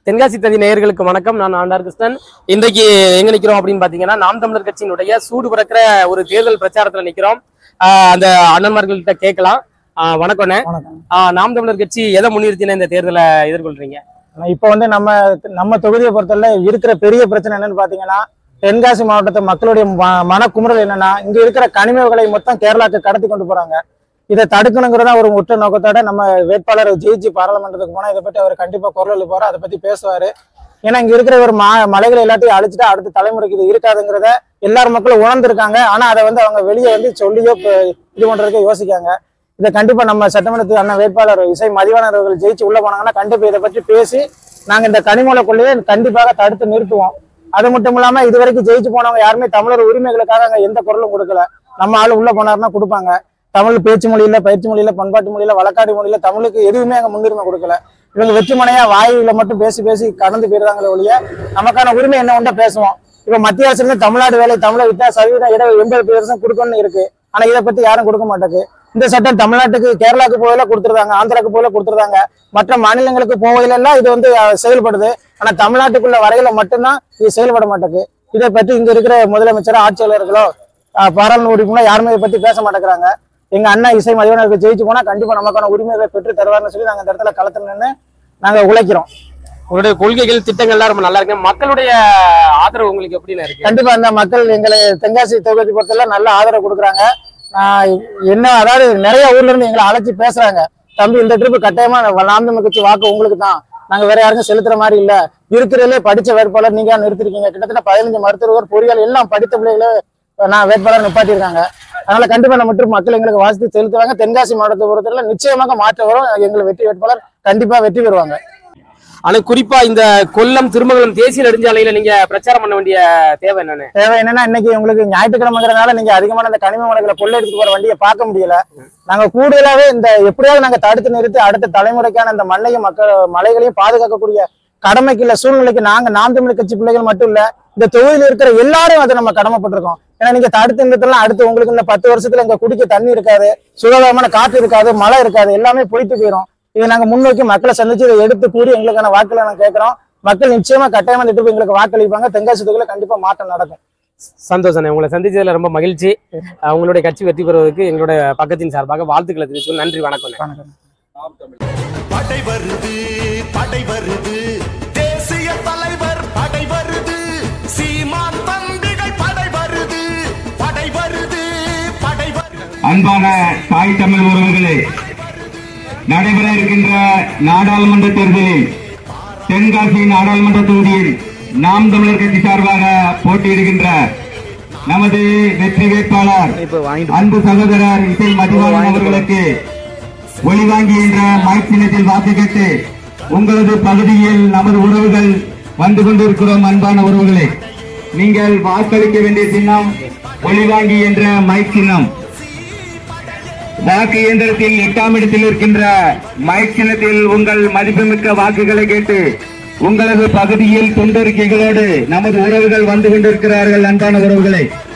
தென்காசி ததி நேயர்களுக்கு வணக்கம் நான் ஆண்டார் கிருஷ்ணன் இன்றைக்கு எங்க நிக்கிறோம் அப்படின்னு பாத்தீங்கன்னா நாம் தமிழர் கட்சியினுடைய சூடு பிறக்கிற ஒரு தேர்தல் பிரச்சாரத்துல நிக்கிறோம் ஆஹ் அந்த அண்ணன்மார்கள்ட்ட கேட்கலாம் ஆஹ் வணக்கம்ண்ணே வணக்கம் ஆஹ் நாம் தமிழர் கட்சி எதை முன்னிறுத்தின இந்த தேர்தலை எதிர்கொள்றீங்க ஆனா இப்ப வந்து நம்ம நம்ம தொகுதியை பொறுத்தவரை இருக்கிற பெரிய பிரச்சனை என்னன்னு பாத்தீங்கன்னா தென்காசி மாவட்டத்து மக்களுடைய ம- மனக்குமுறல் என்னன்னா இங்க இருக்கிற கனிம வகைகளை மொத்தம் கேரளாக்கு கடத்தி கொண்டு போறாங்க இதை தடுக்கணுங்கிறதா ஒரு முற்ற நோக்கத்தோட நம்ம வேட்பாளர் ஜெயிச்சு பாராளுமன்றத்துக்கு போனா இதை பத்தி அவர் கண்டிப்பா குரல் எழுப்பாரு அதை பத்தி பேசுவாரு ஏன்னா இங்க இருக்கிற ஒரு மா மலைகளை எல்லாத்தையும் அழிச்சிட்டு அடுத்த தலைமுறைக்கு இது இருக்காதுங்கிறத எல்லார் மக்களும் உணர்ந்திருக்காங்க ஆனா அதை வந்து அவங்க வெளியே வந்து சொல்லியோ ப- இது பண்றதுக்கு யோசிக்காங்க இதை கண்டிப்பா நம்ம சட்டமன்றத்துக்கு அண்ணன் வேட்பாளர் இசை மதிவாணர் அவர்கள் ஜெயிச்சு உள்ள போனாங்கன்னா கண்டிப்பா இதை பற்றி பேசி நாங்க இந்த கனிமூல கொள்ளையை கண்டிப்பாக தடுத்து நிறுத்துவோம் அது மட்டும் இல்லாம இது வரைக்கும் ஜெயிச்சு போனவங்க யாருமே தமிழர் உரிமைகளுக்காக அங்க எந்த குரலும் கொடுக்கல நம்ம ஆளு உள்ள போனாருன்னா கொடுப்பாங்க தமிழ் பேச்சு மொழியில பயிற்சி மொழியில பண்பாட்டு மொழியில வழக்காடு மொழியில தமிழுக்கு எதுவுமே அங்க முன்னுரிமை கொடுக்கல இவங்க வெற்றி மனையா வாயில மட்டும் பேசி பேசி கடந்து போயிருந்தாங்களே ஒழிய நமக்கான உரிமை என்ன உண்டா பேசுவோம் இப்ப மத்திய அரசு இருந்து தமிழ்நாடு வேலை தமிழை விட்டா சதவீதம் இட எண்பது பெர்சன்ட் கொடுக்கணும்னு இருக்கு ஆனா இதை பத்தி யாரும் கொடுக்க மாட்டேங்குது இந்த சட்டம் தமிழ்நாட்டுக்கு கேரளாக்கு போகல கொடுத்துருந்தாங்க ஆந்திராக்கு போகல கொடுத்துருந்தாங்க மற்ற மாநிலங்களுக்கு போகையில எல்லாம் இது வந்து அஹ், செயல்படுது ஆனா தமிழ்நாட்டுக்குள்ள வரையில மட்டும்தான் இது செயல்பட மாட்டேங்குது இதை பற்றி இங்க இருக்கிற முதலமைச்சர் ஆட்சியாளர்களோ அஹ், பாராளுமன்ற உறுப்பினரோ யாருமே இதை பத்தி பேச மாட்டேங்கிறாங்க எங்க அண்ணா இசை மதிவனருக்கு ஜெயிச்சு போனா கண்டிப்பா நமக்கான உரிமைகளை பெற்று தருவார்னு சொல்லி நாங்க இந்த இடத்துல களத்துல நின்று நாங்க உழைக்கிறோம் உங்களுடைய கொள்கைகள் திட்டங்கள்லாம் ரொம்ப நல்லா இருக்கு மக்களுடைய ஆதரவு உங்களுக்கு எப்படின்னு இருக்கு கண்டிப்பா அந்த மக்கள் எங்களை தென்காசி தொகுதி பொறுத்தல நல்ல ஆதரவு கொடுக்குறாங்க ஆஹ் என்ன அதாவது நிறைய ஊர்ல இருந்து எங்களை அழைச்சி பேசுறாங்க தம்பி இந்த ட்ரிப் கட்டாயமா நாம் தமிழ் கட்சி வாக்கு உங்களுக்கு தான் நாங்க வேற யாருக்கும் செலுத்துற மாதிரி இல்ல இருக்கிறதுலே படிச்ச வேட்பாளர் நீங்க நிறுத்திருக்கீங்க கிட்டத்தட்ட பதினஞ்சு மருத்துவர் பொறியியல் எல்லாம் படித்த பிள்ளைகளே நான் வேட்பாளர் நிப்பாட்டியிருக்காங்க அதனால கண்டிப்பா நம்ம ட்ரிப் மக்கள் எங்களுக்கு வாசித்து செலுத்துவாங்க தென்காசி மாவட்டத்தை பொறுத்தவரை நிச்சயமாக மாற்றம் வரும் எங்களை வெற்றி வேட்பாளர் கண்டிப்பா வெற்றி பெறுவாங்க ஆனா குறிப்பா இந்த கொல்லம் திருமங்கலம் தேசிய நெடுஞ்சாலையில நீங்க பிரச்சாரம் பண்ண வேண்டிய தேவை என்னன்னு தேவை என்னன்னா இன்னைக்கு உங்களுக்கு ஞாயிற்றுக்கிழமைங்கிறதுனால நீங்க அதிகமான இந்த கனிம வளங்களை கொள்ளை எடுத்துட்டு போற வண்டியை பார்க்க முடியல நாங்க கூடுதலாவே இந்த எப்படியாவது நாங்க தடுத்து நிறுத்தி அடுத்த தலைமுறைக்கான இந்த மண்ணையும் மக்கள் மலைகளையும் பாதுகாக்கக்கூடிய கடமைக்கு இல்ல சூழ்நிலைக்கு நாங்க நாம் தமிழ் கட்சி பிள்ளைகள் மட்டும் இல்ல இந்த தொகுதியில் இருக்கிற எல்லாரும் அதை நம்ம கடமைப்பட்டிருக்கோம் ஏன்னா நீங்க தடுத்து நிறுத்தலாம் அடுத்து உங்களுக்கு இந்த பத்து வருஷத்துல இங்க குடிக்க தண்ணி இருக்காது சுகாதாரமான காற்று இருக்காது மழை இருக்காது எல்லாமே பொய்த்து போயிடும் இதை நாங்க முன்னோக்கி மக்களை சந்திச்சு இதை எடுத்து கூறி எங்களுக்கான வாக்குகளை நாங்க கேட்கிறோம் மக்கள் நிச்சயமா கட்டாயமா இந்த trip எங்களுக்கு வாக்களிப்பாங்க தென்காசி தொகுதியில கண்டிப்பா மாற்றம் நடக்கும் சந்தோஷம் உங்களை சந்திச்சதுல ரொம்ப மகிழ்ச்சி அஹ் உங்களுடைய கட்சி வெற்றி பெறுவதற்கு எங்களுடைய பக்கத்தின் சார்பாக வாழ்த்துக்களை தெரிவிச்சுக்கொள் நன்றி வணக்கம் வணக்கம் படை வருது படை வருது தேசிய தலைவர் படை வருது சீமான் தம்பிகள் படை வருது படை வருது படை வருது அன்பான தாய் தமிழ் உறவுகளே நடைபெற இருக்கின்ற நாடாளுமன்ற தேர்தலில் தென்காசி நாடாளுமன்ற தொகுதியில் நாம் தமிழர் கட்சி சார்பாக போட்டியிடுகின்ற நமது வெற்றி வேட்பாளர் அன்பு சகோதரர் இசை மதிவாணன் அவர்களுக்கு ஒளிவாங்கி என்ற மைக் சின்னத்தில் வாக்கு கேட்டு உங்களது பகுதியில் நமது உறவுகள் வந்து கொண்டிருக்கிறோம் அன்பான உறவுகளே நீங்கள் வாக்களிக்க வேண்டிய சின்னம் ஒளிவாங்கி என்ற மைக் சின்னம் வாக்கு இயந்திரத்தில் எட்டாம் இடத்தில் இருக்கின்ற மைக் சின்னத்தில் உங்கள் மதிப்புமிக்க வாக்குகளை கேட்டு உங்களது பகுதியில் தொண்டறிக்கைகளோடு நமது உறவுகள் வந்து கொண்டிருக்கிறார்கள் அன்பான உறவுகளை